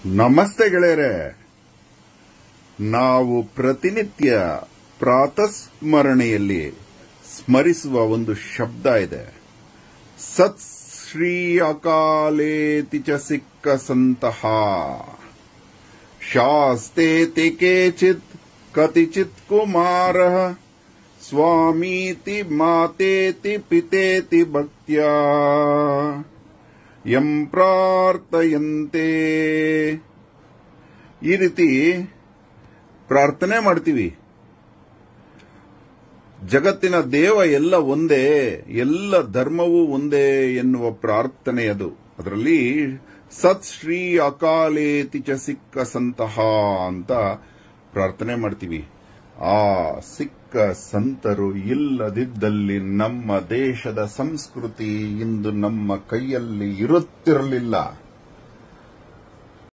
ನಮಸ್ತೆ ಗೆಳೆಯರೆ ನಾವು ಪ್ರತಿನಿತ್ಯ ಪ್ರಾತಸ್ಮರಣೆಯಲ್ಲಿ ಸ್ಮರಿಸುವ ಒಂದು ಶಬ್ದ ಇದೆ ಸತ್ ಶ್ರೀ ಅಕಾಲೇತಿ ಚ ಸಿಕ್ಕ ಸಂತಹ ಶಾಸ್ತೆತಿ ಕೇಚಿತ್ ಕತಿಚಿತ್ ಕುಮಾರ ಸ್ವಾಮೀತಿ ಮಾತೇತಿ ಪಿತೇತಿ ಭಕ್ತ್ಯಾ ಯಂ ಪ್ರಾರ್ಥಯಂತೆ ಈ ರೀತಿ ಪ್ರಾರ್ಥನೆ ಮಾಡ್ತೀವಿ ಜಗತ್ತಿನ ದೇವ ಎಲ್ಲ ಒಂದೇ ಎಲ್ಲ ಧರ್ಮವೂ ಒಂದೇ ಎನ್ನುವ ಪ್ರಾರ್ಥನೆ ಅದು ಅದರಲ್ಲಿ ಸತ್ ಶ್ರೀ ಅಕಾಲೇತಿ ಚ ಸಿಕ್ಕ ಸಂತಹ ಅಂತ ಪ್ರಾರ್ಥನೆ ಮಾಡ್ತೀವಿ ಆ ಸಿಕ್ಕ ಸಂತರು ಇಲ್ಲದಿದ್ದಲ್ಲಿ ನಮ್ಮ ದೇಶದ ಸಂಸ್ಕೃತಿ ಇಂದು ನಮ್ಮ ಕೈಯಲ್ಲಿ ಇರುತ್ತಿರಲಿಲ್ಲ